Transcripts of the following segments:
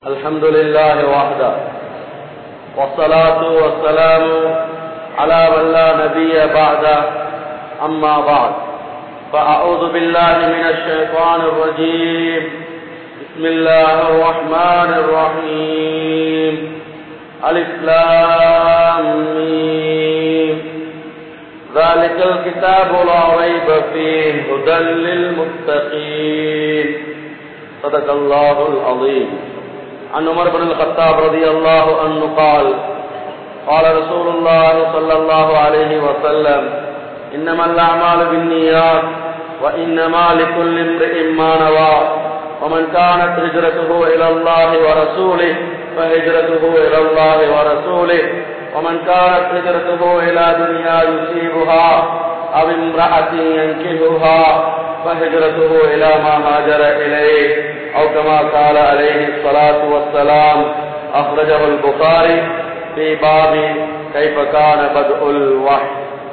الحمد لله وحده والصلاة والسلام على من لا نبي بعده أما بعد فأعوذ بالله من الشيطان الرجيم بسم الله الرحمن الرحيم الإسلام ذلك الكتاب لا ريب فيه هدى للمتقين صدق الله العظيم عن عمر بن الخطاب رضي الله عنه قال قال رسول الله صلى الله عليه وسلم إنما الأعمال بالنيات وإنما لكل امرئ ما نوى ومن كانت هجرته إلى الله ورسوله فهجرته إلى الله ورسوله ومن كانت هجرته إلى دنيا يصيبها أو امرأة ينكهها فهجرته إلى ما هاجر إليه أو كما قال عليه الصلاة والسلام أخرجه البخاري في باب كيف كان بدء الوحي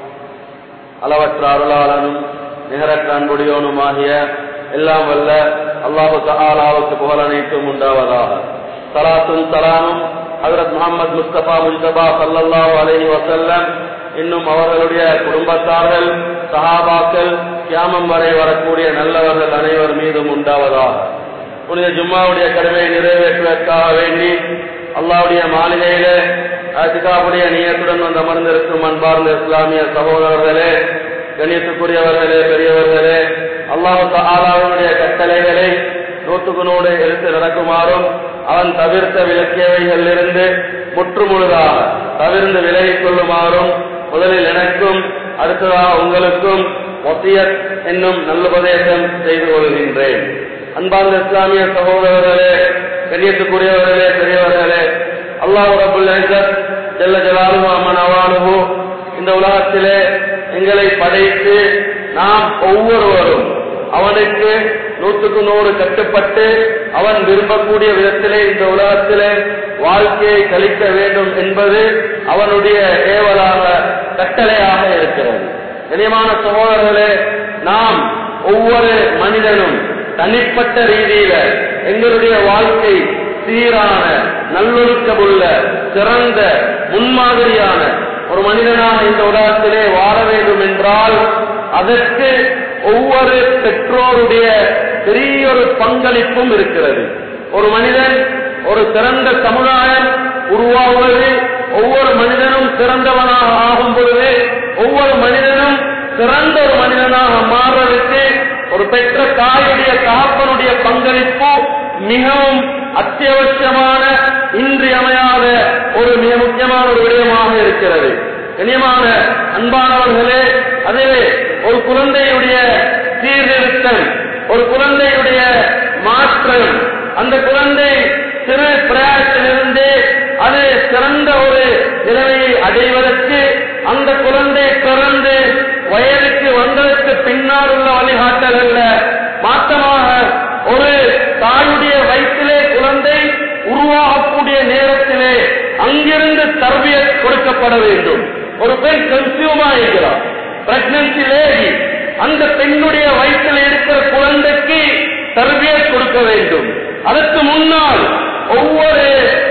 அளவற்ற அருளாளனும் நிகரற்ற அன்புடையோனுமாகிய எல்லாம் வல்ல அல்லாஹு தஆலாவுக்கு புகழ் அனைத்தும் உண்டாவதாக சலாத்தும் சலாமும் ஹஜரத் முகமது முஸ்தபா முஸ்தபா சல்லல்லாஹு அலைஹி வஸல்லம் இன்னும் அவர்களுடைய குடும்பத்தார்கள் சஹாபாக்கள் கியாமம் வரை வரக்கூடிய நல்லவர்கள் அனைவர் மீதும் உண்டாவதாக புனித ஜும்மாவுடைய கடமையை நிறைவேற்றுவதற்காக வேண்டி அல்லாவுடைய மாளிகையில அதுக்காவுடைய நியத்துடன் வந்து அமர்ந்திருக்கும் அன்பார்ந்த இஸ்லாமிய சகோதரர்களே கணியத்துக்குரியவர்களே பெரியவர்களே அல்லாஹு ஆலாவுடைய கட்டளைகளை நூற்றுக்கு நூறு எடுத்து நடக்குமாறும் அவன் தவிர்த்த விளக்கியவைகளிலிருந்து முற்றுமுழுதாக தவிர்ந்து விலகிக் கொள்ளுமாறும் முதலில் எனக்கும் அடுத்ததாக உங்களுக்கும் ஒத்தியத் என்னும் நல்லுபதேசம் செய்து கொள்கின்றேன் அன்பார்ந்த இஸ்லாமிய சகோதரர்களே கண்ணியத்துக்குரியவர்களே பெரியவர்களே அல்லாஹ் ரபுல் ஜல்ல ஜலாலு அம்மன் அவானுகு இந்த உலகத்திலே எங்களை படைத்து நாம் ஒவ்வொருவரும் அவனுக்கு நூற்றுக்கு நூறு கட்டுப்பட்டு அவன் விரும்பக்கூடிய விதத்திலே இந்த உலகத்திலே வாழ்க்கையை கழிக்க வேண்டும் என்பது அவனுடைய ஏவலாக கட்டளையாக இருக்கிறது கனியமான சகோதரர்களே நாம் ஒவ்வொரு மனிதனும் தனிப்பட்ட ரீதியில எங்களுடைய வாழ்க்கை சீரான நல்லொழுக்கமுள்ள சிறந்த முன்மாதிரியான ஒரு மனிதனாக இந்த உலகத்திலே வாழ வேண்டும் என்றால் அதற்கு ஒவ்வொரு பெற்றோருடைய பெரிய ஒரு பங்களிப்பும் இருக்கிறது ஒரு மனிதன் ஒரு சிறந்த சமுதாயம் உருவாகுவது ஒவ்வொரு மனிதனும் சிறந்தவனாக ஆகும் பொழுது ஒவ்வொரு மனிதனும் சிறந்த ஒரு மனிதனாக மாறுவதற்கு ஒரு பெற்ற தாயுடைய தகப்பனுடைய பங்களிப்பு மிகவும் அத்தியாவசியமான இன்றியமையாத ஒரு மிக முக்கியமான ஒரு விடயமாக இருக்கிறது கனியமான அன்பானவர்களே அதே ஒரு குழந்தையுடைய சீர்திருத்தம் ஒரு குழந்தையுடைய மாற்றம் அந்த குழந்தை சிறு பிரயாசத்திலிருந்து அது சிறந்த ஒரு நிலைமையை அடைவதற்கு அந்த குழந்தை பிறந்து வயதுக்கு வந்ததற்கு பின்னால் உள்ள வழிகாட்டல் அல்ல மாற்றமாக ஒரு தாயுடைய வயிற்றிலே குழந்தை உருவாகக்கூடிய நேரத்திலே அங்கிருந்து தர்பிய கொடுக்கப்பட வேண்டும் ஒரு பெண் கன்சியூமா இருக்கிறார் பிரெக்னன்சி லேடி அந்த பெண்ணுடைய வயிற்றில் இருக்கிற குழந்தைக்கு தர்பிய கொடுக்க வேண்டும் அதற்கு முன்னால் ஒவ்வொரு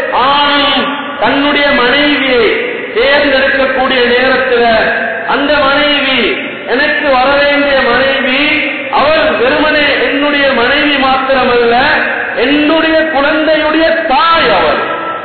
ஆணும் தன்னுடைய மனைவியை தேர்ந்தெடுக்கக்கூடிய நேரத்தில் அந்த மனைவி எனக்கு வர வேண்டிய மனைவி அவள் வெறுமனே என்னுடைய மனைவி மாத்திரமல்ல என்னுடைய குழந்தையுடைய தாய் அவள்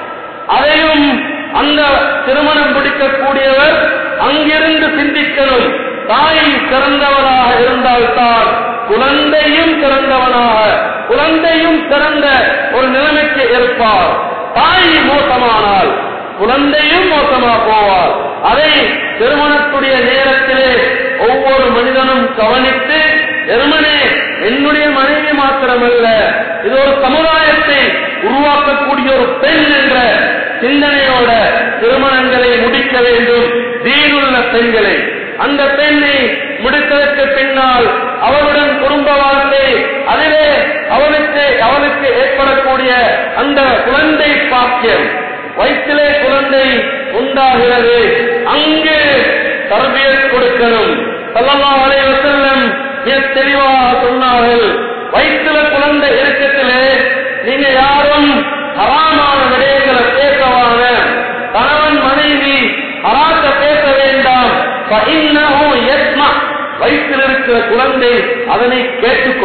அதையும் அந்த திருமணம் முடிக்கக்கூடியவர் அங்கிருந்து சிந்திக்கணும் தாய் சிறந்தவனாக இருந்தால்தான் குழந்தையும் சிறந்தவனாக குழந்தையும் சிறந்த ஒரு நிலைமைக்கு இருப்பார் தாய் மோசமானால் குழந்தையும் மோசமா போவார் அதை திருமணத்துடைய நேரத்திலே ஒவ்வொரு மனிதனும் கவனித்து எருமனே என்னுடைய மனைவி மாத்திரமல்ல இது ஒரு சமுதாயத்தை உருவாக்கக்கூடிய ஒரு பெண் என்ற சிந்தனையோட திருமணங்களை முடிக்க வேண்டும் தீனுள்ள பெண்களை அந்த பெண்ணை முடித்ததற்கு பின்னால் அவருடன் குடும்ப வாழ்க்கை அதிலே அவனுக்கு அவனுக்கு ஏற்படக்கூடிய அந்த குழந்தை பாக்கியம் வயிற்றிலே குழந்தை உண்டாகிறது அங்கு தரபியத் கொடுக்கணும் சல்லல்லாஹு அலைஹி வஸல்லம் மிக தெளிவாக சொன்னார்கள் வயிற்றுல குழந்தை இருக்கத்திலே நீங்க யாரும்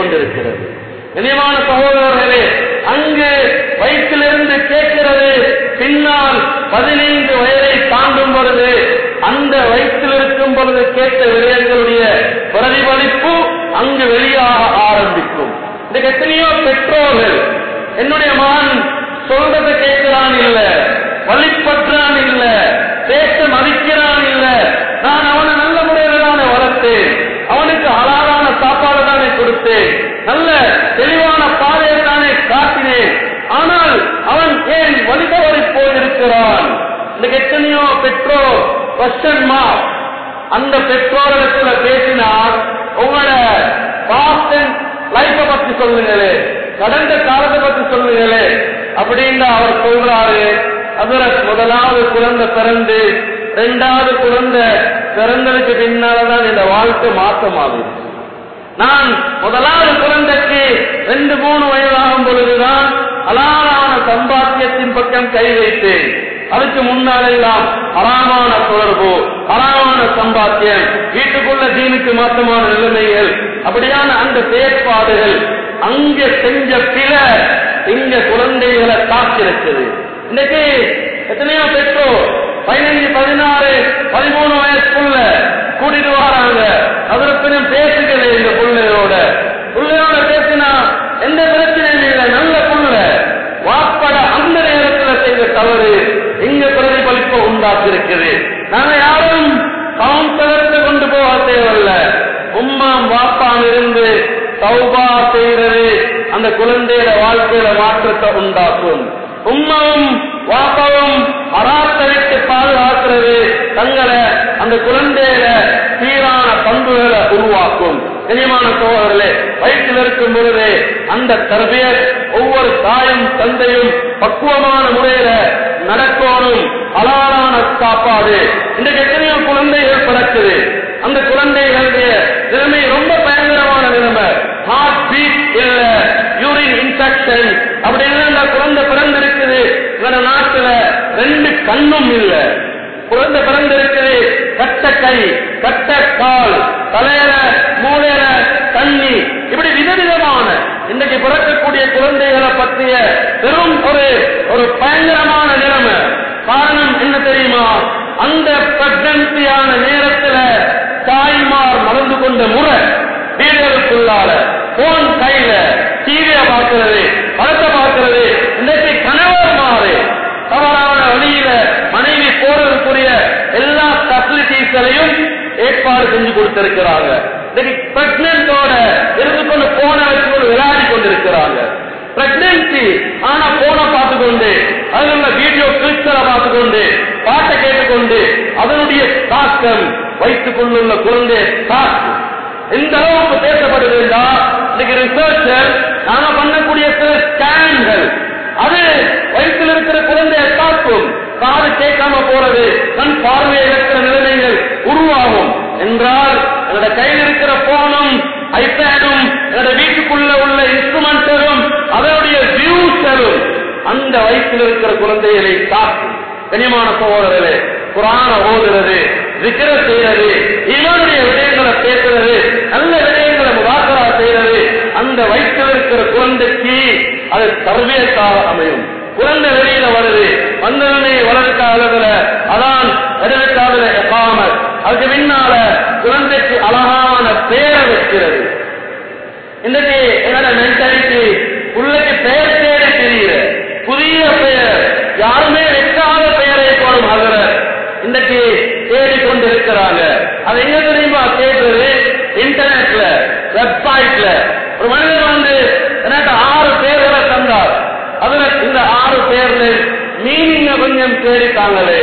கொண்டிருக்கிறது இனிமான சகோதரர்களே அங்கு வயிற்றிலிருந்து கேட்கிறது பின்னால் பதினைந்து வயதை தாண்டும் பொழுது அந்த வயிற்றில் இருக்கும் பொழுது கேட்ட விடயங்களுடைய பிரதிபலிப்பு அங்கு வெளியாக ஆரம்பிக்கும் இதுக்கு எத்தனையோ பெற்றோர்கள் என்னுடைய மகன் சொல்றதை கேட்கிறான் இல்ல வழிபற்றான் இல்ல பேச மதிக்கிறான் இல்ல நான் அவனை நல்ல முறையில தானே வளர்த்தேன் அவனுக்கு அழகான சாப்பாடு தானே கொடுத்தேன் நல்ல தெளிவான பாதையை தானே காட்டினேன் ஆனால் அவன் ஏன் வழிதவறி போயிருக்கிறான் இந்த எத்தனையோ பெற்றோர் கொஸ்டன் மார்க் அந்த பெற்றோரிடத்துல பேசினால் உங்களோட பாஸ்ட் லைஃப பத்தி சொல்லுங்களே கடந்த காலத்தை பத்தி சொல்லுங்களே அப்படின்னு அவர் சொல்றாரு அதுல முதலாவது குழந்தை பிறந்து இரண்டாவது குழந்தை பிறந்ததுக்கு பின்னாலதான் இந்த வாழ்க்கை மாற்றமாகுது நான் முதலாவது குழந்தைக்கு ரெண்டு மூணு வயதாகும் பொழுதுதான் அலாலான சம்பாத்தியத்தின் பக்கம் கை வைத்தேன் அதுக்கு முன்னாலெல்லாம் அறாமான தொடர்பு அறாமான சம்பாத்தியம் வீட்டுக்குள்ள தீனுக்கு மாற்றமான நிலைமைகள் அப்படியான அந்த செயற்பாடுகள் அங்க செஞ்ச பிற இங்க குழந்தைகளை காத்திருக்குது இன்னைக்கு எத்தனையோ பெற்றோர் பதினஞ்சு பதினாறு பதிமூணு வயசுக்குள்ள கூட்டிட்டு வராங்க அதற்கு பேசுகிறது இந்த பிள்ளையோட பிள்ளையோட பேசினா எந்த பிரச்சனையும் இல்லை நல்ல புள்ள வாப்பட அந்த நேரத்துல செய்த தவறு இங்க பிரதிபலிப்பு உண்டாக்கி இருக்குது நாங்க யாரும் கவுன்சிலருக்கு கொண்டு போக தேவையில்ல உம்மாம் வாப்பாம் இருந்து சௌபா செய்கிறது அந்த குழந்தையோட வாழ்க்கையில மாற்றத்தை உண்டாக்கும் உம்மாவும் வாப்பாவும் அராத்த விட்டு பாதுகாக்கிறது தங்களை அந்த குழந்தையில சீரான பண்புகளை உருவாக்கும் கனியமான சோழர்களே வயிற்றில் இருக்கும் பொழுது அந்த தர்பியர் ஒவ்வொரு தாயும் தந்தையும் பக்குவமான முறையில நடக்கணும் அலாலான சாப்பாடு இன்றைக்கு எத்தனையோ குழந்தைகள் பிறக்குது அந்த குழந்தைகளுடைய நிலைமை ரொம்ப பயங்கரமான நிலைமை ஹார்ட் பீட் இல்ல யூரின் இன்ஃபெக்ஷன் அப்படின்னு அந்த குழந்தை பிறந்திருக்குது இந்த நாட்டுல ரெண்டு கண்ணும் இல்ல குழந்தை பிறந்திருக்குது கட்ட கை கட்ட கால் தலையில மூளையில தண்ணி இப்படி விதவிதமான இன்றைக்கு பிறக்கக்கூடிய குழந்தைகளை பற்றிய பெரும் ஒரு ஒரு பயங்கரமான நிலைமை காரணம் என்ன தெரியுமா அந்த பிரெக்னன்சியான நேரத்துல தாய்மார் நடந்து கொண்ட முறை வீடுகளுக்குள்ளால போன் கையில டிவிய பார்க்கிறது படத்தை பார்க்கிறது இன்றைக்கு கணவர் மாறு தவறான வழியில மனைவி போறதுக்குரிய எல்லா ஃபெசிலிட்டிஸ்களையும் ஏற்பாடு செஞ்சு கொடுத்திருக்கிறாங்க இன்னைக்கு பிரெக்னன்டோட இருந்து கொண்டு போன வச்சு கொண்டு விளையாடி கொண்டிருக்கிறாங்க பிரெக்னன்சி ஆனா போன பார்த்து கொண்டு அதில் உள்ள வீடியோ கிளிப்களை பார்த்து கொண்டு பாட்டை கேட்டுக்கொண்டு அதனுடைய தாக்கம் வைத்துக் கொண்டுள்ள குழந்தை தாக்கம் எந்த அளவுக்கு பேசப்படுதுன்னா இன்னைக்கு ரிசர்ச்சர் நாம பண்ணக்கூடிய சில ஸ்கேன்கள் அது வயிற்றில் இருக்கிற குழந்தையை தாக்கும் காது கேட்காம போறது கண் பார்வையை இருக்கிற நிலைமைகள் உருவாகும் என்றால் என்னோட கையில் இருக்கிற போனும் ஐபேடும் என்னோட வீட்டுக்குள்ள உள்ள இன்ஸ்ட்ருமெண்டரும் அதனுடைய வியூஸரும் அந்த வயிற்றில் இருக்கிற குழந்தைகளை தாக்கும் கனிமான சகோதரர்களே குரான ஓதுறது விக்கிர செய்யறது இவனுடைய விடயங்களை பேசுறது நல்ல விடயங்களை முதாக்கரா செய்யறது அந்த வயிற்றில் இருக்கிற குழந்தைக்கு அது தர்பியத்தாக அமையும் குழந்தை வெளியில வருது வந்தவனே வளர்க்காததுல அதான் இடதுக்காதல எப்பாமல் அதுக்கு பின்னால குழந்தைக்கு அழகான பெயரை வைக்கிறது இன்னைக்கு என்னோட மென்டாலிட்டி பிள்ளைக்கு பெயர் தேடி தெரியல புதிய பெயர் யாருமே வைக்காத பெயரை போடும் அதுல இன்னைக்கு தேடிக்கொண்டு இருக்கிறாங்க அது எங்க தெரியுமா கேட்கிறது இன்டர்நெட்ல வெப்சைட்ல ஒரு மனிதர் வந்து எனக்கு ஆறு பேர்களை தந்தார் அதுல இந்த ஆறு பேர்ல மீனிங்க கொஞ்சம் தேடித்தாங்களே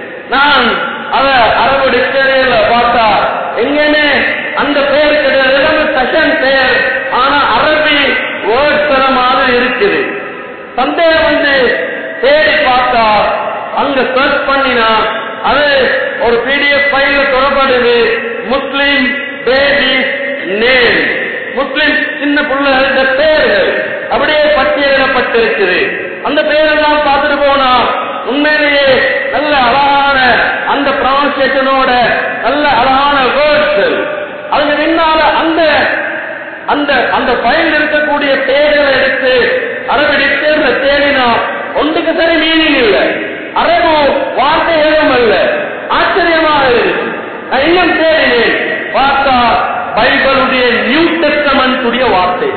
நான் அத அரபு டிக்ஷனரியில பார்த்தா எங்கேயுமே அந்த பெயர் கிடையாது செஷன் பெயர் ஆனா அரபி வேர்ட்ஸ் மாதிரி இருக்குது சந்தேகம் வந்து தேடி பார்த்தா அங்க சர்ச் பண்ணினா அது ஒரு பிடிஎஃப் ஃபைல தொடர்படுது முஸ்லிம் பேபி நேம் முஸ்லிம் சின்ன பிள்ளைகள பெயர்கள் அப்படியே பட்டியலிடப்பட்டிருக்குது அந்த பெயரெல்லாம் பார்த்துட்டு போனா உண்மையிலேயே நல்ல அழகான அந்த ப்ரொனன்சியேஷனோட நல்ல அழகான வேர்ட்ஸ் அதுக்கு பின்னால அந்த அந்த அந்த ஃபைல் இருக்கக்கூடிய பேர்களை எடுத்து அரபு டிக்ஷனரியில தேடினா ஒன்றுக்கு சரி மீனிங் இல்லை அரபு வார்த்தைகளும் அல்ல ஆச்சரியமாக இருக்கு நான் இன்னும் தேடினேன் பார்த்தா பைபிளுடைய நியூ டெஸ்டமெண்ட்டுடைய வார்த்தை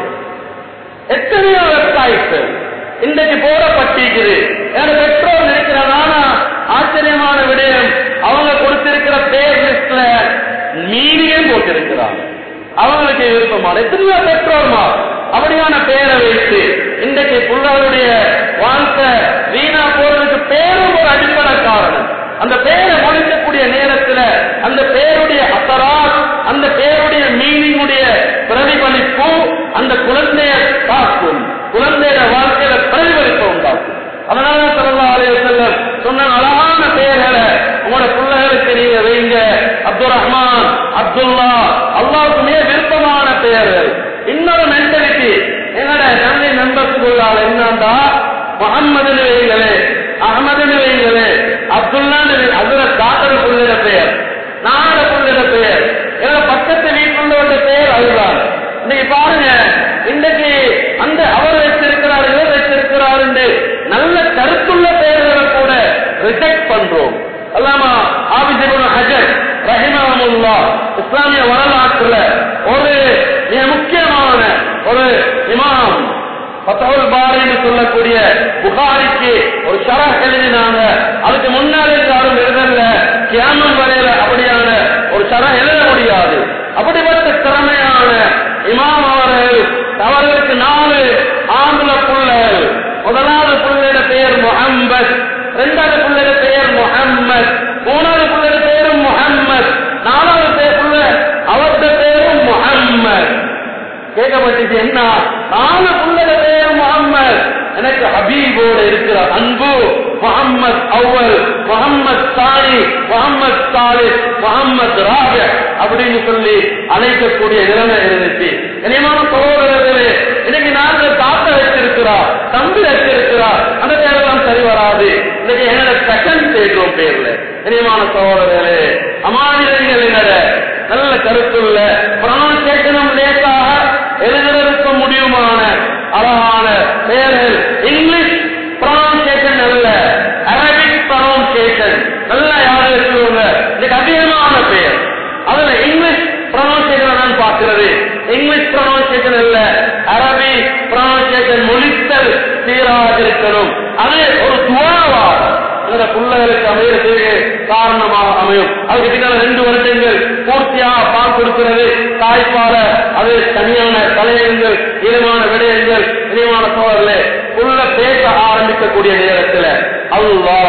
எத்தனையோ வெப்சைட் இன்றைக்கு போடப்பட்டிருக்குது என்னோட பெற்றோர் நினைக்கிறாங்க ஆனா ஆச்சரியமான விடயம் அவங்க கொடுத்திருக்கிற பேர் லிஸ்ட்ல மீனியும் போட்டிருக்கிறாங்க அவங்களுக்கு விருப்பமான எத்தனையோ பெற்றோர்மா அப்படியான பேரை வைத்து இன்றைக்கு பிள்ளைகளுடைய வாழ்க்கை வீணா போறதுக்கு பேரும் ஒரு அடிப்படை காரணம் அந்த பேரை முடிக்கக்கூடிய நேரத்துல அந்த பேருடைய அசராத் அந்த பேருடைய மீனிங்குடைய பிரதிபலிப்பு அந்த குழந்தைய காக்கும் குழந்தையோட வாழ்க்கையில பிரதிபலிப்பு உண்டாக்கும் அதனால சல்லல்லாஹு அலைஹி வஸல்லம் சொன்ன அழகான பெயர்களை உங்களோட பிள்ளைகளுக்கு நீங்க வைங்க அப்துல் ரஹ்மான் அப்துல்லா அல்லாவுக்கு மிக விருப்பமான பெயர்கள் இன்னொரு மென்டாலிட்டி என்னோட தந்தை நண்பர்களுக்குள்ளால என்னண்டா முகம்மது வைங்களே அகமது வைங்களே அப்துல்லா அதுல டாக்டர் புள்ளிட பெயர் நாட புள்ளிட பெயர் எல்லாம் பக்கத்து வீட்டுள்ளவருடைய பெயர் அதுதான் இன்னைக்கு பாருங்க இன்னைக்கு அந்த அவர் வச்சிருக்கிறார் இவர் வச்சிருக்கிறார் என்று நல்ல கருத்துள்ள பெயர்களை கூட ரிஜெக்ட் பண்றோம் அல்லாமா ஆபிஜிபுன் ஹஜர் ரஹிமஹமுல்லா இஸ்லாமிய வரலாற்றுல ஒரு மிக முக்கியமான ஒரு இமாம் பத்தவுல் பாரின்னு சொல்லக்கூடிய புகாரிக்கு ஒரு ஷரஹ் எழுதினாங்க அதுக்கு முன்னாலே யாரும் எழுதல கியாமம் வரையில அப்படியான ஒரு ஷரஹ் எழுத முடியாது அப்படிப்பட்ட திறமையான இமாம் அவர்கள் அவர்களுக்கு நாலு ஆண்டுல புள்ளல் முதலாவது புள்ளையோட பெயர் முஹம்மத் இரண்டாவது புள்ளையோட பெயர் முஹம்மத் மூணாவது புள்ளையோட பெயரும் முஹம்மத் நாலாவது பேர் புள்ள அவருடைய பேரும் முஹம்மத் கேட்கப்பட்டுச்சு என்ன நாலு புள்ளட பேர் முகம்மது எனக்கு ஹபீபோடு இருக்கிற அன்பு முகம்மது அவ்வல் முகம்மது சாணி முகம்மது சாலித் முகம்மது ராஜ அப்படின்னு சொல்லி அழைக்கக்கூடிய நிலைமை இருந்துச்சு இனிமான சகோதரர்களே இன்னைக்கு நாங்கள் தாத்த வச்சிருக்கிறா தம்பி வச்சிருக்கிறா அந்த பேரெல்லாம் சரி வராது இன்னைக்கு என்னோட செகண்ட் தேடுறோம் பேர்ல இனிமான சகோதரர்களே அமானியர்கள் என்னோட நல்ல கருத்துள்ள ப்ரொனன்சியேஷனும் லேசாக எழுதுவதற்கு முடியுமான அழகான பெயர்கள் இங்கிலீஷ் ப்ரொனன்சியேஷன் அல்ல அரபிக் ப்ரொனன்சியேஷன் நல்லா யாரும் இருக்குவாங்க இதுக்கு அதிகமான பெயர் அதுல இங்கிலீஷ் ப்ரொனன்சியேஷன் நான் பார்க்கிறது இங்கிலீஷ் ப்ரொனன்சியேஷன் அல்ல அரபி ப்ரொனன்சியேஷன் மொழித்தல் சீராக இருக்கணும் அது ஒரு துவாவாகும் இந்த பிள்ளைகளுக்கு அமையறதுக்கு காரணமாக அமையும் அதுக்கு பின்னால ரெண்டு வருடங்கள் பூர்த்தியாக பால் கொடுக்கிறது தாய்ப்பால அது தனியான தலையங்கள் ஈரமான விடயங்கள் இனிமான சோழர்களே புள்ள பேச ஆரம்பிக்கக்கூடிய நேரத்தில் அல்லா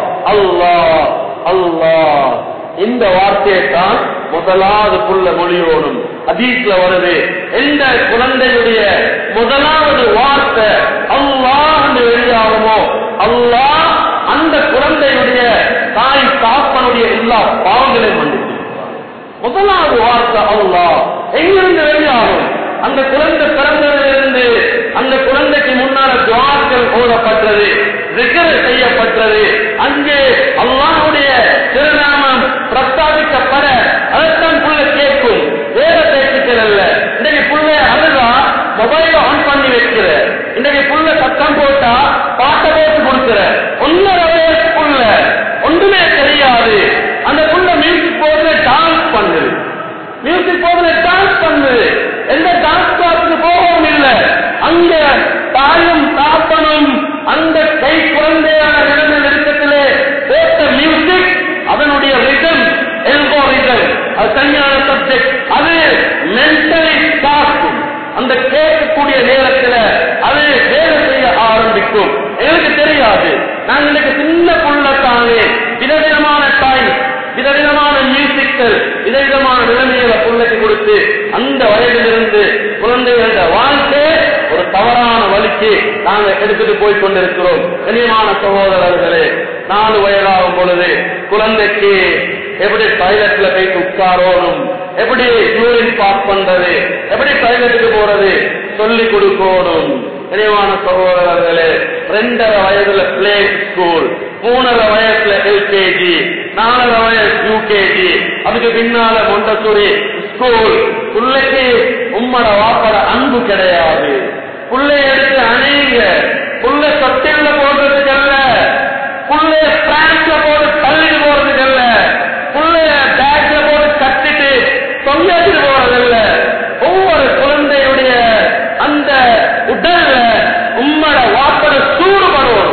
அல்லா அல்லா இந்த வார்த்தையை தான் முதலாவது புள்ள மொழியோடும் அதீஸ்ல வருது எந்த குழந்தையுடைய முதலாவது வார்த்தை அல்லாஹ் வெளியாகுமோ அல்லாஹ் அந்த குழந்தையுடைய தாய் தாப்பனுடைய எல்லா பாவங்களையும் மன்னித்து முதலாவது வார்த்தை அல்லாஹ் எங்கிருந்து வெளியாகும் அந்த குழந்தை பிறந்ததிலிருந்து அந்த குழந்தைக்கு முன்னால துவாக்கள் ஓதப்பட்டது ரிகர் செய்யப்பட்டது அங்கே அல்லாஹுடைய திருநாமம் பிரஸ்தாபிக்கப்பட அதைத்தான் புள்ள கேட்கும் வேற பேச்சுக்கள் அல்ல இன்னைக்கு புள்ள அழுதா மொபைல ஆன் பண்ணி வைக்கிற இன்னைக்கு புள்ள சத்தம் போட்டா பாட்டை போட்டு கொடுக்கிற ஒன்னரை வயசுக்குள்ள ஒன்றுமே தெரியாது அந்த புள்ள மியூசிக் போதுல டான்ஸ் பண்ணுது மியூசிக் போதுல டான்ஸ் பண்ணுது எந்த டான்ஸ் கிளாஸுக்கு போகவும் இல்லை அங்க தாயும் தாப்பனும் அந்த கை குழந்தையான நிலைமை நெருக்கத்திலே போட்ட மியூசிக் அதனுடைய ரிதம் எல்கோ ரிதம் அது தனியான சப்ஜெக்ட் அது மென்டலி தாக்கும் அந்த கேட்கக்கூடிய நேரத்தில் அது வேலை செய்ய ஆரம்பிக்கும் எனக்கு தெரியாது நான் இன்னைக்கு சின்ன புள்ள தானே விதவிதமான டைம் விதவிதமான மியூசிக்கள் விதவிதமான நிலைமைகளை பிள்ளைக்கு கொடுத்து அந்த வயதிலிருந்து குழந்தைகளோட வாழ்க்கை ஒரு தவறான வழிக்கு நாங்க எடுத்துட்டு போய் கொண்டிருக்கிறோம் கனியமான சகோதரர்களே நாலு வயதாகும் பொழுது குழந்தைக்கு எப்படி டாய்லெட்ல போய் உட்காரோணும் எப்படி யூரின் பாஸ் பண்றது எப்படி டாய்லெட்டுக்கு போறது சொல்லி கொடுக்கணும் கனியமான சகோதரர்களே ரெண்டரை வயதுல பிளே ஸ்கூல் மூணரை வயசுல எல்கேஜி நாலரை வயசு யூகேஜி அதுக்கு பின்னால மொண்டசூரி ஸ்கூல் புள்ளைக்கு உம்மட வாப்பட அன்பு கிடையாது புள்ளை எடுத்து அணையுங்க புள்ள தொட்டில போடுறதுக்கு அல்ல புள்ளைய பிரான்ஸ்ல போட்டு தள்ளிட்டு போறதுக்கு அல்ல புள்ளைய பேக்ல போட்டு கட்டிட்டு தொங்கிட்டு போறதில்ல ஒவ்வொரு குழந்தையுடைய அந்த உடல்ல உம்மட வாப்பட சூடு படுவோம்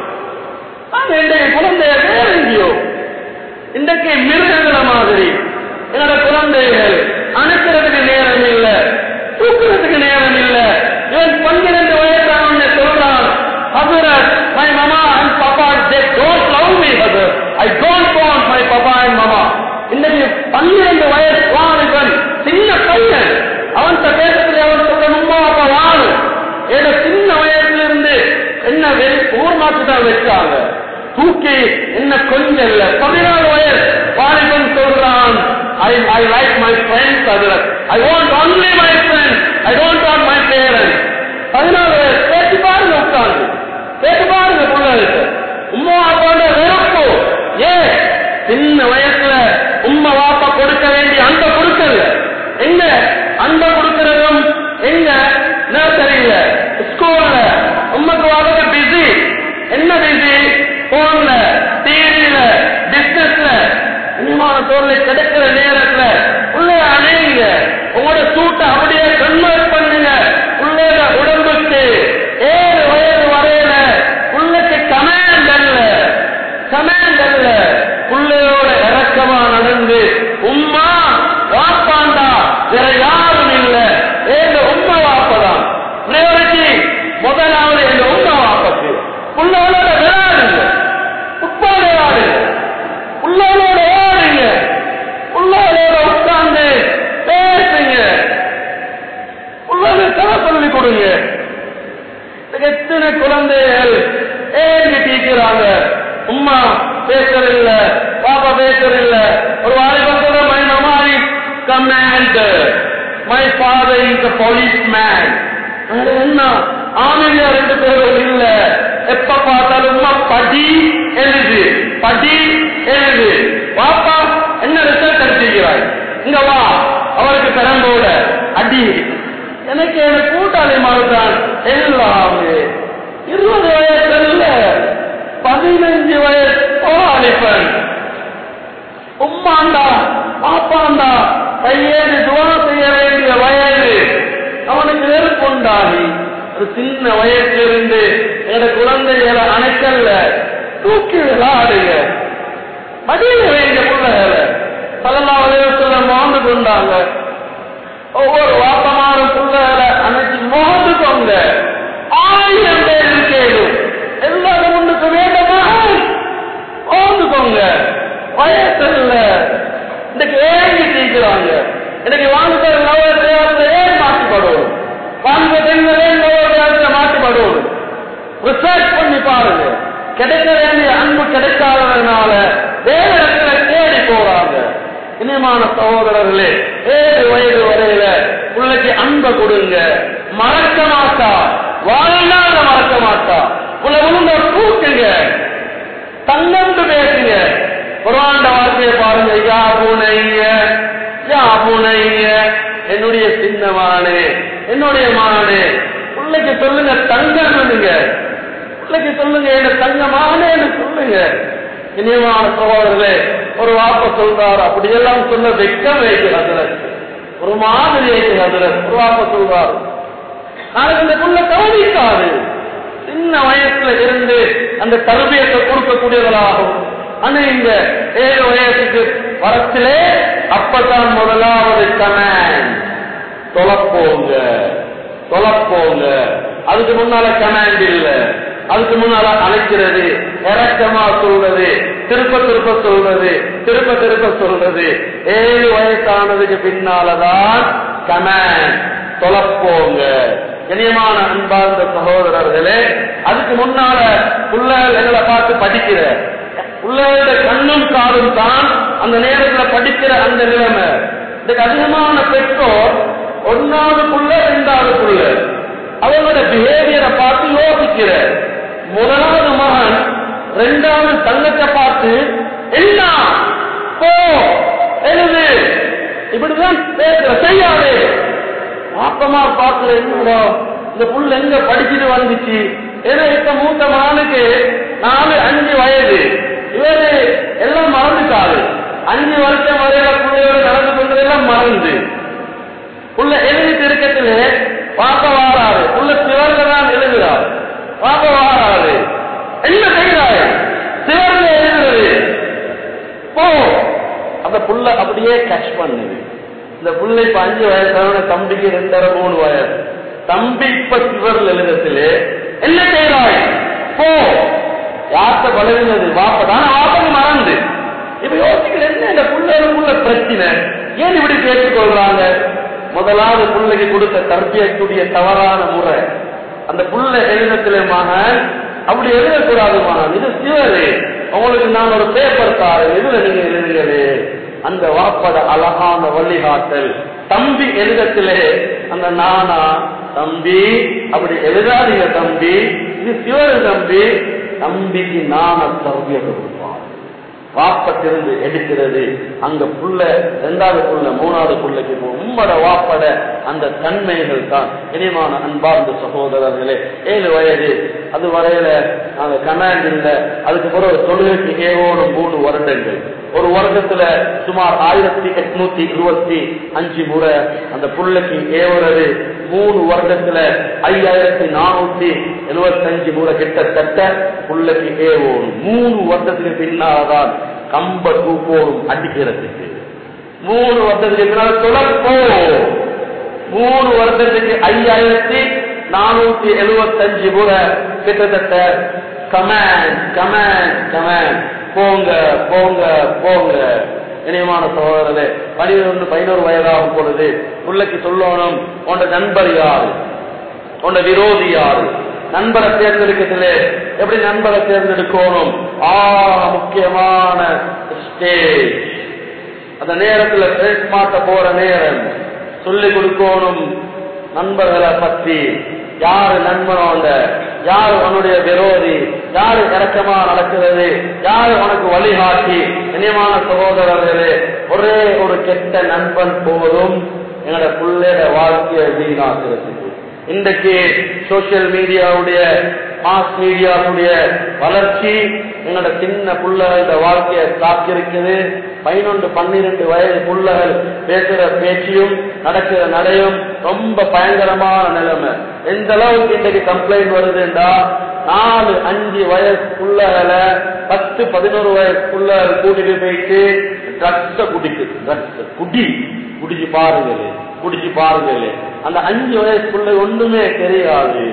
நாங்க இன்றைய குழந்தைய வேற எங்கேயோ இன்றைக்கு மிருகங்கள மாதிரி என்னோட குழந்தைகள் அனுக்கிறதுக்கு நேரம் இல்ல தூக்குறதுக்கு நேரம் இல்ல இவன் பன்னிரண்டு வயசான சொல்றான் ஹசரத் my mama and papa they don't love me ஹசர் I don't want my papa and mama இன்னைக்கு பன்னிரண்டு வயசு வாலிபன் சின்ன பையன் அவன் பேசத்துல அவன் சொல்ற அம்மா அப்பா வாழு ஏதோ சின்ன வயசுல இருந்து என்ன வெளி ஊர் மாத்து தான் வச்சாங்க தூக்கி என்ன கொஞ்சம் இல்ல பதினாலு வயசு வாலிபன் சொல்றான் I I like my friends அதுல I want only my friends I don't want my parents பதினாலு வயசு கேட்டு பாருங்க உட்கார்ந்து கேட்டு பாருங்க பிள்ளைகளுக்கு உம்மா அப்பாவோட வெறுப்பு ஏன் சின்ன வயசுல உம்மா வாப்பா கொடுக்க வேண்டிய அன்பை கொடுக்கல எங்க அன்பை கொடுக்கறதும் எங்க நர்சரியில ஸ்கூல்ல உம்மக்கு வாப்பா பிஸி என்ன பிஸி போன்ல டிவியில பிசினஸ்ல இனிமான தோல்ல கிடைக்கிற நேரத்துல உள்ள அணையுங்க உங்களோட சூட்டை அப்படியே கன்வெர்ட் பண்ணுங்க உள்ளேட உடம்புக்கு ஏழு வயது வரையில உள்ளக்கு கமாண்ட் அல்ல கமாண்ட் அல்ல புள்ளையோட இறக்கமா நடந்து உம்மா வாப்பாண்டா வேற யாரும் இல்ல ஏங்க உம்மா வாப்பதான் பிரையாரிட்டி முதலாவது எங்க உம்மா வாப்பக்கு புள்ளோட விளையாடுங்க ஃபுட்பால் விளையாடுங்க புள்ளோட ஓடுங்க புள்ளோட உட்கார்ந்து பேசுங்க புள்ளோட கதை சொல்லி கொடுங்க இதுக்கு எத்தனை குழந்தைகள் ஏங்கி டீக்கிறாங்க உம்மா பேசுறதில்ல பாப்பா பேசுறதில்ல ஒரு வாலிபன் சொல்ற மை மமாரி commander my father is a police man என்ன ஆமிலியா ரெண்டு பேரும் இல்ல எப்ப பார்த்தாலும் உம்மா படி எழுது படி எழுது பாப்பா என்ன ரிசல்ட் அடிச்சிருக்கிறாய் இங்க வா அவருக்கு பெரம்போட அடி எனக்கு என் கூட்டாளி மாறுதான் எல்லாமே இருபது வயசு இல்ல பதினஞ்சு வயசு போராளிப்பன் உம்மாண்டா பாப்பாண்டா கையேடு துவா செய்ய வேண்டிய வயது அவனுக்கு வெறுப்புண்டாகி ஒரு சின்ன வயசுல இருந்து என்னோட குழந்தைகளை அணைக்கல்ல தூக்கி விளையாடுங்க மடியில வேண்டிய பிள்ளைகளை பல்லா வலையத்துல வாழ்ந்து கொண்டாங்க ஒவ்வொரு வாப்பமாரும் பிள்ளைகளை அணைச்சு மோந்துக்கோங்க ஆயிரம் பேர் இருக்கேனும் எல்லாரும் முன்னுக்கு வேண்டுமா மோந்துக்கோங்க வயசுல இன்னைக்கு ஏங்கி தீக்கிறாங்க இன்னைக்கு வாங்க நவத்தை ஏன் மாற்றிப்படுவோம் வாங்க பெண்களே நவத்தை மாற்றிப்படுவோம் ரிசர்ச் பண்ணி பாருங்க கிடைக்க வேண்டிய அன்பு கிடைக்காததுனால வேற இடத்துல தேடி போறாங்க இனிமான சகோதரர்களே ஏழு வயது வரையில பிள்ளைக்கு அன்பை கொடுங்க மறக்க மாட்டா வாழ்நாள் மறக்க மாட்டா உள்ள உளுந்த தூக்குங்க தங்கண்டு பேசுங்க குராண்ட வார்த்தையை பாருங்க யா பூனைங்க யா பூனைங்க என்னுடைய சின்ன மானே என்னுடைய மானே பிள்ளைக்கு சொல்லுங்க தங்கம்னுங்க பிள்ளைக்கு சொல்லுங்க என்ன தங்கமானேன்னு சொல்லுங்க இனியமான சகோதரர்களே ஒரு வாப்ப சொல்றாரு அப்படியெல்லாம் சொல்ல வெக்கம் வைக்கிறது ஒரு மாதிரி வைக்கிறது ஒரு வாப்ப சொல்றாரு நாளைக்கு இந்த புள்ள கவனிக்காது சின்ன வயசுல இருந்து அந்த தருபியத்தை கொடுக்கக்கூடியவர்களாகும் ஆனா இந்த ஏழு வயசுக்கு வரத்திலே அப்பதான் முதலாவது கமேண்ட் தொலைப்போங்க தொலைப்போங்க அதுக்கு முன்னால கமாண்ட் இல்ல அதுக்கு முன்னால அழைக்கிறது இறக்கமா சொல்றது திருப்ப திருப்ப சொல்றது திருப்ப திருப்ப சொல்றது ஏழு வயசானதுக்கு பின்னாலதான் கமாண்ட் தொலைப்போங்க இனியமான அன்பார்ந்த சகோதரர்களே அதுக்கு முன்னால பிள்ளைகள் எங்களை பார்த்து படிக்கிற பிள்ளைகளோட கண்ணும் காதும் தான் அந்த நேரத்துல படிக்கிற அந்த நிலைமை இதுக்கு அதிகமான பெற்றோர் ஒன்னாவது புள்ள ரெண்டாவது புள்ள அவங்களோட பிஹேவியரை பார்த்து யோசிக்கிற முதலாவது மகன் ரெண்டாவது தங்கத்தை பார்த்து என்ன போ எழுது இப்படிதான் பேசுற செய்யாதே வாப்பமா பாக்குற என்னடா இந்த புள்ள எங்க படிச்சுட்டு வந்துச்சு ஏதோ இப்ப மூத்த மகனுக்கு நாலு அஞ்சு வயது இவரு எல்லாம் மறந்துட்டாரு அஞ்சு வருஷம் வரையில பிள்ளையோட நடந்து கொண்டதெல்லாம் மறந்து புள்ள எழுதிட்டு இருக்கத்திலே பாப்ப வாராரு புள்ள சிவர்ல தான் எழுதுறார் பாப்ப வாராரு என்ன செய்கிறாரு சிவர்ல எழுதுறது போ அந்த புள்ள அப்படியே கட்ச் பண்ணுது இந்த புள்ள இப்ப அஞ்சு வயசான தம்பிக்கு ரெண்டரை மூணு வயசு தம்பி இப்ப சிவர்ல எழுதத்திலே என்ன செய்கிறாய் போ யார்கிட்ட பழகினது வாப்பதான் வாப்பது மறந்து இப்ப யோசிக்கிற என்ன இந்த புள்ளைகளுக்குள்ள பிரச்சனை ஏன் இப்படி பேசிக் கொள்றாங்க முதலாவது பிள்ளைக்கு கொடுத்த தர்பியக்கூடிய தவறான முறை அந்த புள்ள எழுதத்திலே மகன் அப்படி எழுதக்கூடாது மகன் இது சிவரு உங்களுக்கு நான் ஒரு பேப்பர் தாரேன் இதுல நீங்க எழுதுங்களே அந்த வாப்பட அழகான வழிகாட்டல் தம்பி எழுதத்திலே அந்த நானா தம்பி அப்படி எழுதாதீங்க தம்பி இது சிவரு தம்பி தம்பிக்கு நான தர்பிய கொடுப்பான் வாப்பத்திலிருந்து எடுக்கிறது அங்க புள்ள இரண்டாவது புள்ள மூணாவது புள்ளைக்கு போகும். உம்மட வாப்பட அந்த தன்மைகள் தான் இனிமான அன்பார்ந்த சகோதரர்களே ஏழு வயது அது வரையில நாங்க கமாண்ட் இல்ல அதுக்கு பிறகு தொழுகைக்கு ஏவோடு மூணு வருடங்கள் ஒரு வருடத்துல சுமார் ஆயிரத்தி எட்நூத்தி இருபத்தி அஞ்சு முறை அந்த புள்ளைக்கு ஏவுறது மூணு வருடத்துல ஐயாயிரத்தி நானூத்தி எழுபத்தஞ்சு முறை கிட்டத்தட்ட புள்ளைக்கு ஏவோடும் மூணு வருடத்துக்கு பின்னால்தான் கம்ப தூக்கோடும் அடிக்கிறதுக்கு மூணு வருடத்துக்கு பின்னால் துளப்போ மூணு வருடத்துக்கு ஐயாயிரத்தி நானூத்தி எழுபத்தஞ்சு முறை கிட்டத்தட்ட கமேன் கமேன் கமேன் போங்க போங்க போங்க இனியமான சகோதரர்களே பனிரெண்டு பதினோரு வயதாகும் பொழுது பிள்ளைக்கு சொல்லணும் உண்ட நண்பர் யாரு உண்ட விரோதி யாரு நண்பரை தேர்ந்தெடுக்கிறதுல எப்படி நண்பரை தேர்ந்தெடுக்கணும் ஆ முக்கியமான ஸ்டேஜ் அந்த நேரத்துல பேஸ் மாட்ட போற நேரம் சொல்லி கொடுக்கணும் நண்பர்களை பத்தி யாரு நண்பனோட யாரு உன்னுடைய விரோதி யாரு இறக்கமா நடக்கிறது யாரு உனக்கு வழிகாட்டி இனியமான சகோதரர்களே ஒரே ஒரு கெட்ட நண்பன் போதும் எங்களோட பிள்ளையோட வாழ்க்கையை வீணாக்குறதுக்கு இன்றைக்கு சோசியல் மீடியாவுடைய மாஸ் மீடியாவுடைய வளர்ச்சி எங்களோட சின்ன புள்ளகளோட வாழ்க்கையை தாக்கியிருக்குது பதினொன்று பன்னிரண்டு வயது புள்ளகள் பேசுற பேச்சியும் நடக்கிற நடையும் ரொம்ப பயங்கரமான நிலைமை எந்த அளவுக்கு இன்றைக்கு கம்ப்ளைண்ட் வருதுண்டா நாலு அஞ்சு வயசு புள்ளகளை பத்து பதினோரு வயசு புள்ளகள் கூட்டிட்டு போயிட்டு ட்ரக்ஸ குடிக்கு ட்ரக்ஸ் குடி குடிச்சு பாருங்களே குடிச்சு பாருங்களே அந்த அஞ்சு வயசுக்குள்ள ஒண்ணுமே தெரியாது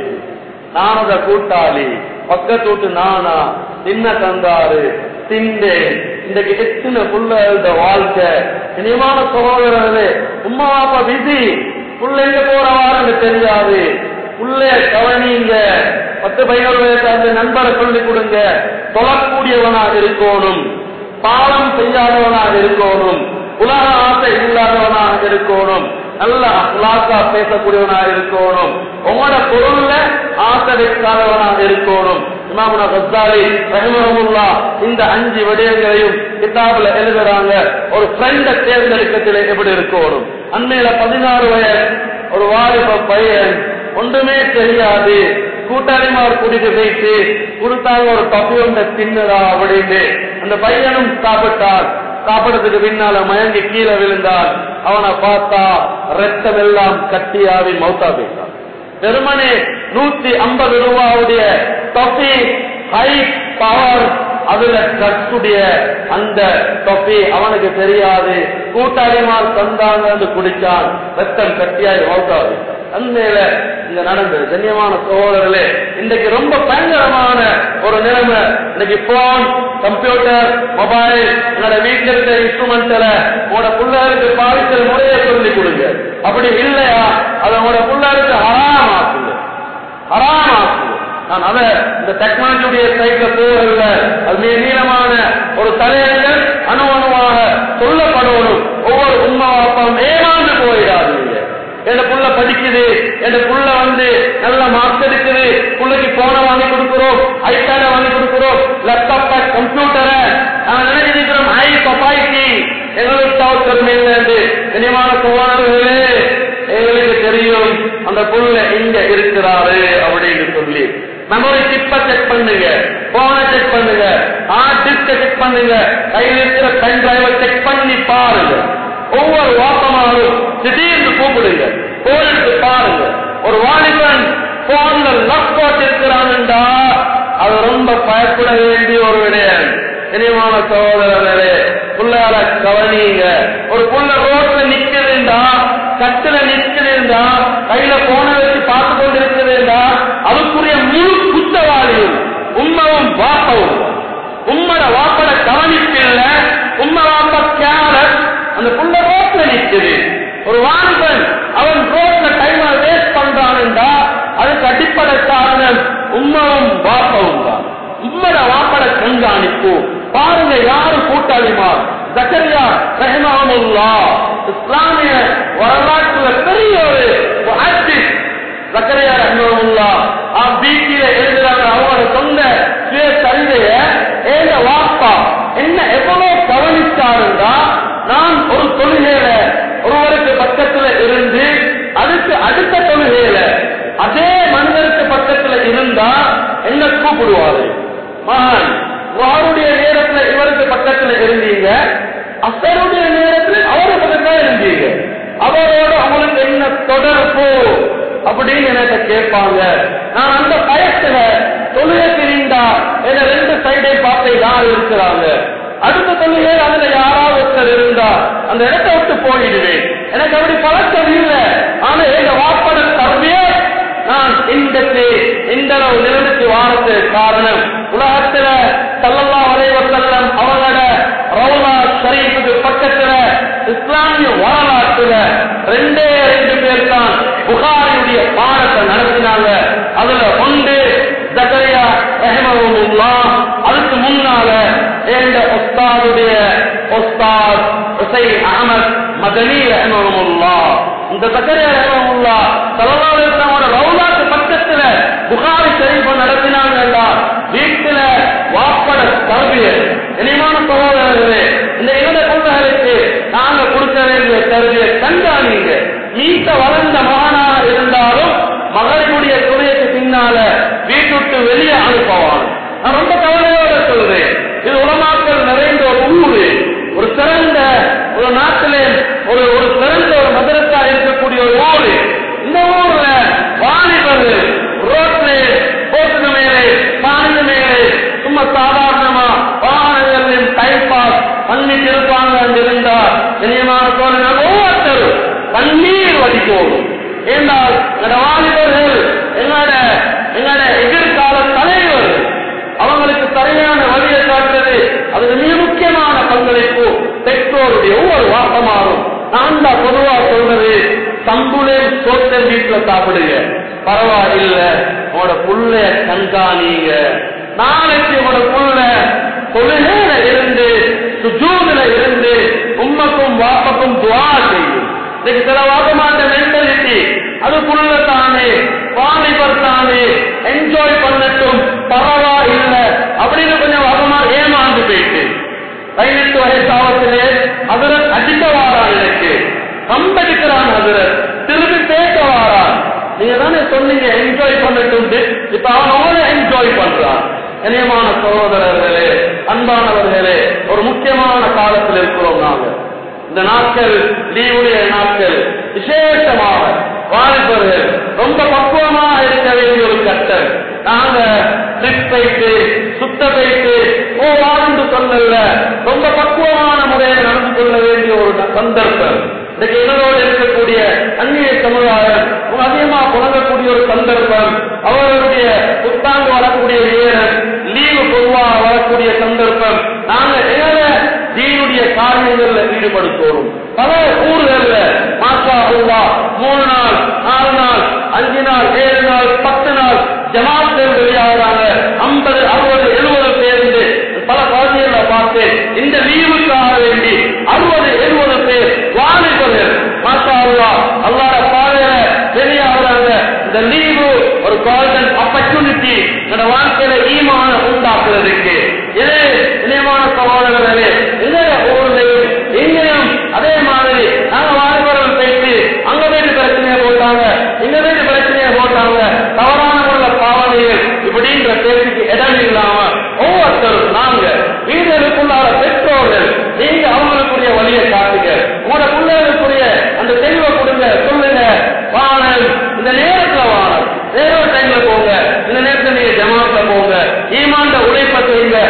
நானத கூட்டாளி பக்கத்து வீட்டு நானா தின்ன தந்தாரு திண்டேன் இன்றைக்கு எத்தனை புள்ளகளோட வாழ்க்கை இனிமான சகோதரர்களே உம்மா அப்பா பிஸி புள்ள எங்க போறவாருன்னு தெரியாது புள்ளைய கவனிங்க பத்து பதினோரு வயசாவது நண்பரை சொல்லி கொடுங்க தொழக்கூடியவனாக இருக்கணும் பாவம் செய்யாதவனாக இருக்கணும் உலக ஆசை இல்லாதவனாக இருக்கணும் நல்ல அஹ்லாக்கா பேசக்கூடியவனாக இருக்கணும் உங்களோட பொருள்ல ஆசை வைக்காதவனாக இருக்கணும் இமாமுனா கஸ்தாலி ரஹிமஹமுல்லா இந்த அஞ்சு விடயங்களையும் கிதாபுல எழுதுறாங்க ஒரு ஃப்ரெண்ட தேர்ந்தெடுக்கத்தில் எப்படி இருக்கணும் அண்மையில பதினாறு வயது ஒரு வாலிப பையன் ஒன்றுமே தெரியாது கூட்டாளிமார் கூட்டிட்டு போயிட்டு கொடுத்தாங்க ஒரு தொப்பி ஒன்றை தின்னடா அப்படின்னு அந்த பையனும் சாப்பிட்டான் சாப்பிடறதுக்கு பின்னால மயங்கி கீழே விழுந்தான் அவனை பார்த்தா ரத்தம் எல்லாம் கட்டியாவி மௌத்தா போயிட்டான் வெறுமனே நூத்தி ஐம்பது ரூபாவுடைய தொப்பி ஹை பவர் அதுல ட்ரக்ஸுடைய அந்த தொப்பி அவனுக்கு தெரியாது கூட்டாளிமார் தந்தாங்க குடிச்சான் ரத்தம் கட்டியாய் மௌத்தா போயிட்டான் அண்மையில இங்க நடந்தது கண்ணியமான சகோதரர்களே இன்றைக்கு ரொம்ப பயங்கரமான ஒரு நிலைமை இன்னைக்கு போன் கம்ப்யூட்டர் மொபைல் என்னோட வீட்டுல இருக்கிற இன்ஸ்ட்ருமெண்ட்ல உங்களோட பிள்ளைகளுக்கு பாவித்தல் முறையை சொல்லி கொடுங்க அப்படி இல்லையா அதை உங்களோட பிள்ளைகளுக்கு ஹராமாக்குங்க ஹராமாக்குங்க நான் அத இந்த டெக்னாலஜியுடைய சைட்ல போகல அது மிக நீளமான ஒரு தலையங்கள் அணு அணுவாக சொல்லப்படணும் ஒவ்வொரு உண்மை வாப்பம் ஏமாந்து போயிடாதீங்க என் புள்ள படிக்குது என் புள்ள வந்து நல்ல மார்க்ஸ் எடுக்குது புள்ளைக்கு போன வாங்கி கொடுக்கிறோம் ஐபேட வாங்கி கொடுக்கிறோம் லேப்டாப் கம்ப்யூட்டரை நாங்க நினைச்சிருக்கிறோம் ஐ பப்பாய்க்கு எங்களுக்கு தவறு இருந்து இனிமான சோழர்களே எங்களுக்கு தெரியும் அந்த புள்ள எங்க இருக்கிறாரு அப்படின்னு சொல்லி மெமரி சிப்ப செக் பண்ணுங்க போனை செக் பண்ணுங்க ஹார்ட் டிஸ்க செக் பண்ணுங்க கையில் இருக்கிற பென் டிரைவை செக் பண்ணி பாருங்க ஒவ்வொரு வாசமாலும் திடீர்னு கூப்பிடுங்க போன் எடுத்து பாருங்க ஒரு வாலிபன் போன்ல லக் போட்டு இருக்கிறான்டா அது ரொம்ப பயப்பட வேண்டிய ஒரு விடயம் இனிமான சகோதரர்களே புள்ளால கவனிங்க ஒரு புள்ள ரோட்ல நிக்கிறதுண்டா கட்டுல நிக்கிறதுண்டா கையில போன வச்சு பார்த்து கொண்டு இருக்கிறதுண்டா அதுக்குரிய முழு குத்தவாளியும் உண்மவும் வாப்பவும் உம்மட வாப்பட கவனிப்பில்ல உம்ம வாப்ப கேரட் அந்த புள்ள ரோட்ல நிக்குது ஒரு வாலிபன் அவன் ரோட்ல டைம் வேஸ்ட் பண்றான்டா அதுக்கு அடிப்படை காரணம் உம்மவும் வாப்பவும் தான் உம்மட வாப்பட கண்காணிப்பு பாருங்க யாரு கூட்டாளிமார் ஜக்கரியா ரஹ்மானுல்லா இஸ்லாமிய வரலாற்றுல பெரிய ஒரு முஹத்திஸ் ஜக்கரியா ரஹ்மானுல்லா பீச்சில எழுதுறாங்க அவங்களோட சொந்த சுய சரிதைய ஏங்க வாப்பா என்ன எவ்வளவு கவனிச்சாருந்தா நான் ஒரு தொழுகையில ஒருவருக்கு பக்கத்துல இருந்து அதுக்கு அடுத்த தொழுகையில அதே மனிதருக்கு பக்கத்துல இருந்தா என்ன கூப்பிடுவாரு மகன் வாருடைய நேரத்துல இவருக்கு பக்கத்துல இருந்தீங்க அசருடைய நேரத்துல அவரு பக்கத்துல இருந்தீங்க அவரோட அவங்களுக்கு என்ன தொடர்பு அப்படின்னு எனக்கு கேட்பாங்க நான் அந்த பயத்துல தொழுகை பிரிந்தா என்ன ரெண்டு சைடை பார்த்து யார் இருக்கிறாங்க அடுத்த தொழுகை அதுல யாராவது ஒருத்தர் இருந்தா அந்த இடத்தை விட்டு போயிடுவேன் எனக்கு அப்படி பழக்கம் இல்லை ஆனா எங்க வாப்பட தரவே நான் இன்றைக்கு இந்த அளவு நிலைமைக்கு வாரத்துக்கு காரணம் உலகத்துல சல்லல்லா வரைவசல்லம் அவங்களோட ரவுலா ஷரீஃபுக்கு பக்கத்துல இஸ்லாமிய வரலாற்றுல ரெண்டே ரெண்டு பேர் தான் புகாரியுடைய பாடத்தை நடத்தினாங்க அதுல ஒன்று ஜக்கரியா ரஹமவுல்லா அதுக்கு முன்னால எந்த உஸ்தாதுடைய உஸ்தாத் ஹுசைன் அகமத் மதனி ரஹமவுல்லா இந்த ஜக்கரியா ரஹமவுல்லா சலவாளோட ரவுலாக்கு பக்கத்துல புகாரி ஷரீஃபை நடத்தினாங்கடா வீட்டுல வாப்பட தரபியர் இனிமான சகோதரர்களே இந்த இரண்டு குழந்தைகளுக்கு நாங்க கொடுக்க வேண்டிய தருவிய கண்காணிங்க நீத்த வளர்ந்த மகனாக இருந்தாலும் மகளினுடைய துணைக்கு பின்னால வீட்டுக்கு வெளியே அனுப்பவான் நான் ரொம்ப கவலையோட சொல்றேன் இது உலமாக்கள் நிறைந்த ஒரு ஊரு ஒரு சிறந்த ஒரு நாட்டிலே ஒரு ஒரு சிறந்த ஒரு மதரசா இருக்கக்கூடிய ஒரு ஊரு இந்த ஊர்ல வாலிபர்கள் ரோட்ல போட்டுக்கு மேலே பானைக்கு மேலே சும்மா சாதாரணமா வாகனங்களின் டைம் பாஸ் பண்ணிட்டு இருப்பாங்க அங்க இருந்தா கண்ணியமான சோழர்கள் ஒவ்வொருத்தரும் கண்ணீர் வடிக்கும் ஏண்டால் எங்களோட வாலிபர்கள் எங்களோட எங்களோட எதிர்கால தலைவர் அவங்களுக்கு சரியான வழியை காட்டுறது அது மிக முக்கியமான பங்களிப்பு பெற்றோருடைய ஒவ்வொரு வாசமாகும் நான் தான் பொதுவா சொல்றது தம்புலே சோத்த வீட்டுல சாப்பிடுங்க பரவாயில்ல உங்களோட புள்ளைய கண்காணிங்க நாளைக்கு உங்களோட புள்ள தொழுகையில இருந்து சுஜூதுல இருந்து உம்மக்கும் வாப்பக்கும் துவா செய்யும் இன்னைக்கு சில வாசமாட்ட மென்டாலிட்டி அது புள்ள தானே வாலிபர் தானே என்ஜாய் பண்ணட்டும் பரவாயில்ல அப்படின்னு கொஞ்சம் வாசமா ஏமாந்து போயிட்டு பதினெட்டு வயசாவத்திலே அதரத் அடிக்க வாரான் எனக்கு கம்படிக்கிறான் அதரத் திரும்பி பேச வாரான் நீங்க தானே சொன்னீங்க என்ஜாய் பண்ணட்டும் இப்ப அவன் அவனை என்ஜாய் பண்றான் இணையமான சகோதரர்களே அன்பானவர்களே ஒரு முக்கியமான காலத்தில் இருக்கிறோம் நாங்க இந்த நாட்கள் லீவுடைய நாட்கள் விசேஷமாக வாலிபர்கள் ரொம்ப பக்குவமாக இருக்க வேண்டிய ஒரு கட்டம் நாங்க ட்ரிப் போயிட்டு சுத்த போயிட்டு ஓ வாழ்ந்து சொல்லல ரொம்ப பக்குவமான முறையில் நடந்து கொள்ள வேண்டிய ஒரு சந்தர்ப்பம் இன்னைக்கு இதனோடு இருக்கக்கூடிய அந்நிய சமுதாயம் அதிகமா புழங்கக்கூடிய ஒரு சந்தர்ப்பம் அவர்களுடைய புத்தாண்டு வரக்கூடிய நேரம் லீவு பொதுவாக வரக்கூடிய சந்தர்ப்பம் நாங்க எங்கள தீனுடைய காரியங்கள்ல ஈடுபடுத்தோம் பல ஊர்கள்ல மாசா அல்லா மூணு நாள் நாலு நாள் அஞ்சு நாள் ஏழு நாள் பத்து நாள் ஜமாத்கள் வெளியாகிறாங்க ஐம்பது அறுபது எழுபது பேருந்து பல பகுதிகளை பார்த்தேன் இந்த லீவுக்காக வேண்டி அறுபது எழுபது பேர் வாலிபர்கள் மாசா அல்லா அல்லாட பாதையில வெளியாகிறாங்க இந்த லீவு ஒரு கோல்டன் ஆப்பர்ச்சுனிட்டி என்னோட வாழ்க்கையில ஈமான உண்டாக்குறதுக்கு இது இணையமான சகோதரர்களே இந்த ஊர்லையும் இங்கேயும் அதே மாதிரி நாங்க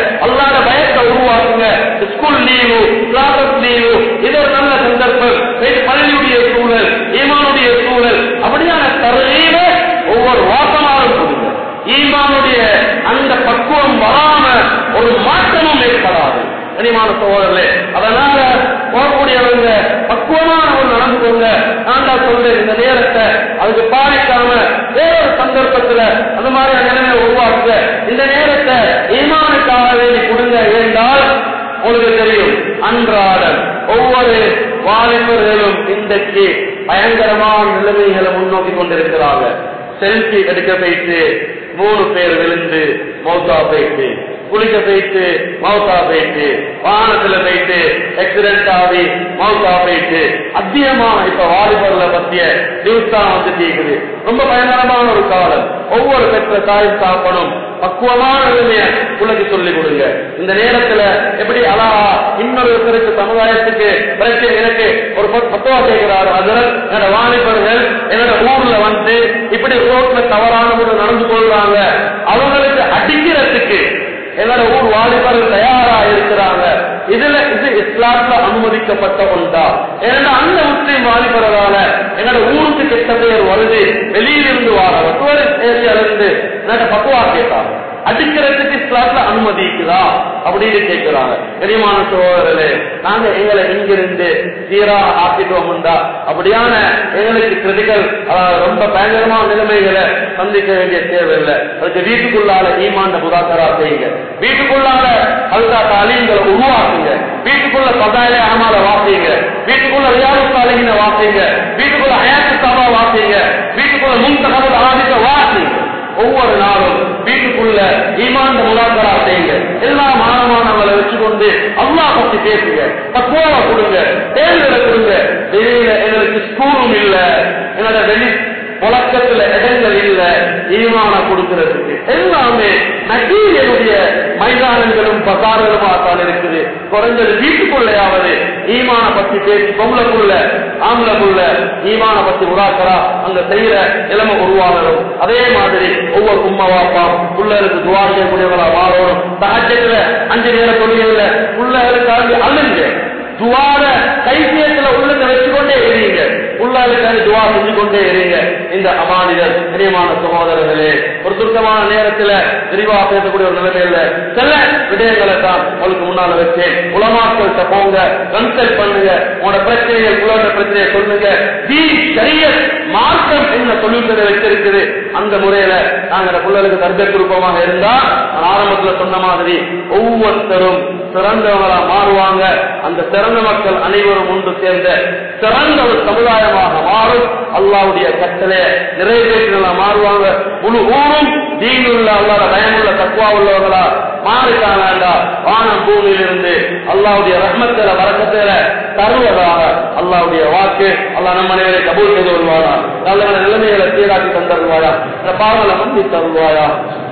அல்லாத பயத்தை உருவாக்குங்க ஸ்கூல் லீவு கிளாஸஸ் லீவு இது ஒரு நல்ல சந்தர்ப்பம் இது பள்ளியுடைய சூழல் ஈமானுடைய சூழல் அப்படியான தருவீர ஒவ்வொரு வாசமாலும் கொடுங்க ஈமானுடைய அந்த பக்குவம் வராம ஒரு மாற்றமும் ஏற்படாது கனிமான சோழர்களே அதனால போகக்கூடியவங்க பக்குவமான ஒரு நடந்துக்கோங்க நான் தான் சொல்றேன் இந்த நேரத்தை அதுக்கு பாதிக்காம வேறொரு சந்தர்ப்பத்துல அந்த மாதிரி நிலைமை உருவாக்குங்க இந்த நேரத்தை ஈமானுக்காக வேண்டி கொடுங்க என்றால் உங்களுக்கு தெரியும் அன்றாடம் ஒவ்வொரு வாலிபர்களும் இன்றைக்கு பயங்கரமான நிலைமைகளை முன்னோக்கி கொண்டிருக்கிறாங்க செல்ஃபி எடுக்க போயிட்டு மூணு பேர் விழுந்து மௌத்தா போயிட்டு குளிக்க போயிட்டு மௌத்தா போயிட்டு வாகனத்துல போயிட்டு ஆக்சிடென்ட் ஆகி மௌத்தா போயிட்டு அதிகமான இப்ப வாலிபர்ல பத்திய நியூஸ் தான் வந்து தீக்குது ரொம்ப பயங்கரமான ஒரு காலம் ஒவ்வொரு பெற்ற தாயும் சாப்பனும் பக்குவமான நிலைமைய உலகி சொல்லிக் கொடுங்க இந்த நேரத்துல எப்படி அழகா இன்னொருத்தருக்கு சமுதாயத்துக்கு பிரச்சனை எனக்கு ஒரு பத்- பத்துவா கேட்கிறாரு அதில் என்னோட வாலிபர்கள் என்னோட ஊர்ல வந்து இப்படி ரோட்ல தவறான முறை நடந்து கொள்றாங்க அவங்களுக்கு அடிக்கிறதுக்கு என்னோட ஊர் வாலிபர்கள் தயாரா இருக்கிறாங்க இதுல இது இஸ்லாத்துல அனுமதிக்கப்பட்ட ஒன்றா ஏன்னா அந்த முஸ்லீம் வாலிபர்களால என்னோட ஊருக்கு கெட்ட பெயர் வருது வெளியிலிருந்து வார ஏரியால இருந்து என்னோட பக்குவா கேட்டாங்க அடிக்கிறதுக்கு இஸ்லாத்துல அனுமதிக்குதா அப்படின்னு கேட்கிறாங்க பெரியமான சோழர்களே நாங்க எங்களை இங்கிருந்து சீரா ஆக்கிட்டோம்டா அப்படியான எங்களுக்கு கிரிட்டிக்கல் ரொம்ப பயங்கரமான நிலைமைகளை சந்திக்க வேண்டிய தேவையில்லை அதுக்கு வீட்டுக்குள்ளால ஈமாண்ட முதாக்கரா செய்யுங்க வீட்டுக்குள்ளால அதுக்காக அலிங்களை உருவாக்குங்க வீட்டுக்குள்ள பதாயிர அமால வாசிங்க வீட்டுக்குள்ள ரியாது சாலிகின வாசிங்க வீட்டுக்குள்ள அயாத்து சாபா வாசிங்க வீட்டுக்குள்ள முன் தகவல் ஆதிக்க வாசிங்க ஒவ்வொரு நாளும் வீட்டுக்குள்ள ஈமாந்த முலாக்கரா செய்யுங்க எல்லா மாணவர்களை வச்சுக்கொண்டு அம்மா பத்தி பேசுங்க பக்குவா கொடுங்க தேர்தலை கொடுங்க வெளியில எங்களுக்கு ஸ்கூலும் இல்ல என்னோட வெளி புழக்கத்துல இடங்கள் இல்ல ஈமான கொடுக்கிறதுக்கு எல்லாமே நகீரியனுடைய மைதானங்களும் பசார்களுமா தான் இருக்குது குறைஞ்சது வீட்டுக்குள்ளையாவது ஈமான பத்தி பேசி பொம்பளைக்குள்ள ஆம்பளைக்குள்ள ஈமான பத்தி உருவாக்கறா அங்க செய்யற நிலைமை உருவாகணும் அதே மாதிரி ஒவ்வொரு உம்மா வாப்பா புள்ளருக்கு துவா செய்யக்கூடியவங்களா மாறணும் சகஜத்துல அஞ்சு நேர தொழில புள்ளகளுக்காக அழுங்க துவார கைசியத்துல உள்ளத வச்சுக்கொண்டே இருங்க உள்ளாளுக்காக துவா செஞ்சு கொண்டே இருங்க இந்த அமானிதர் பிரியமான சகோதரர்களே ஒரு சுத்தமான நேரத்துல விரிவா பேசக்கூடிய ஒரு நிலைமையில சில விடயங்களை தான் உங்களுக்கு முன்னால வச்சேன் உலமாக்கள்கிட்ட போங்க கன்சல்ட் பண்ணுங்க உங்களோட பிரச்சனைகள் உலக பிரச்சனையை சொல்லுங்க தீ சரிய மார்க்கம் என்ன சொல்யூஷனை வச்சிருக்குது அந்த முறையில நாங்க அந்த பிள்ளைகளுக்கு தர்க்க குரூபமாக இருந்தா நான் ஆரம்பத்துல சொன்ன மாதிரி ஒவ்வொருத்தரும் சிறந்தவங்களா மாறுவாங்க அந்த சிறந்த மக்கள் அனைவரும் ஒன்று சேர்ந்த சிறந்த ஒரு சமுதாயமாக மாறும் அல்லாவுடைய கட்டளை நிறைவேற்றலாம் மாறுவாங்க முழு ஊரும் தீனுள்ள அல்லாத பயமுள்ள தக்குவா உள்ளவங்களா மாறிட்டாங்கடா வானம் பூமியிலிருந்து அல்லாவுடைய ரஹ்மத்தில வரக்கத்தில தருவதாக அல்லாவுடைய வாக்கு அல்லாஹ் நம்ம அனைவரை கபூல் செய்து வருவாரா நல்ல நிலைமைகளை சீராக்கி தந்தருவாயா இந்த பாவங்களை மன்னி தருவாயா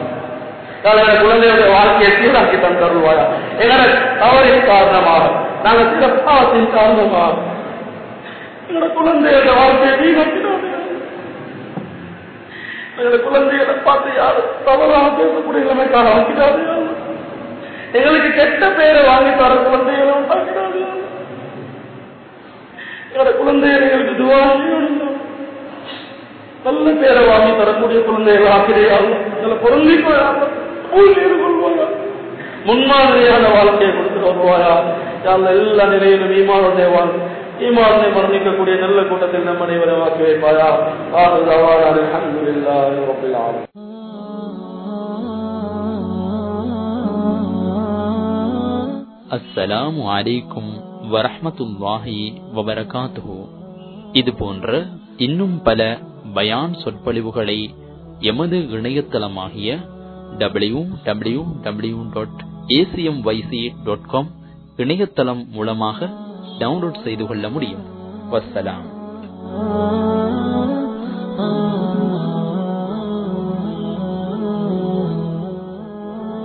எங்களோட குழந்தையோட வாழ்க்கையை சீராக்கி தந்தருவாயா எங்களோட தவறின் காரணமாக நாங்கள் சில பாவத்தின் காரணமாக எங்களோட குழந்தையோட வாழ்க்கையை வீணாக்கினாங்க எங்களோட குழந்தைகளை பார்த்து யாரும் தவறாக பேசக்கூடிய நிலைமைக்காக ஆக்கிடாது எங்களுக்கு கெட்ட பேரை வாங்கி தர குழந்தைகளை உண்டாக்கிடாது எங்களோட குழந்தைகளை எங்களுக்கு துவா செய்யணும் நல்ல பேரை வாங்கி தரக்கூடிய குழந்தைகள் ஆசிரியர் அதுல பொருந்திக்கோ கொள்வாங்க முன்மாதிரியான வாழ்க்கையை கொடுத்து வருவாயா யாழ்ல எல்லா நிலையிலும் ஈமானுடைய வாழ் ஈமானை மரணிக்கக்கூடிய நல்ல கூட்டத்தில் நம் அனைவரை வாக்கி வைப்பாயா ஆறுதவான அல்ஹம்துலில்லாஹி ரப்பில் ஆலமீன் அஸ்ஸலாமு அலைக்கும் வரஹ்மத்துல்லாஹி வபரகாத்துஹு இது போன்ற இன்னும் பல பயான் சொற்பொழிவுகளை எமது இணையதளமாகிய W W W dot ACM YC dot com இணையதளம் மூலமாக டவுன்லோட் செய்து கொள்ள முடியும் வஸ்ஸலாம்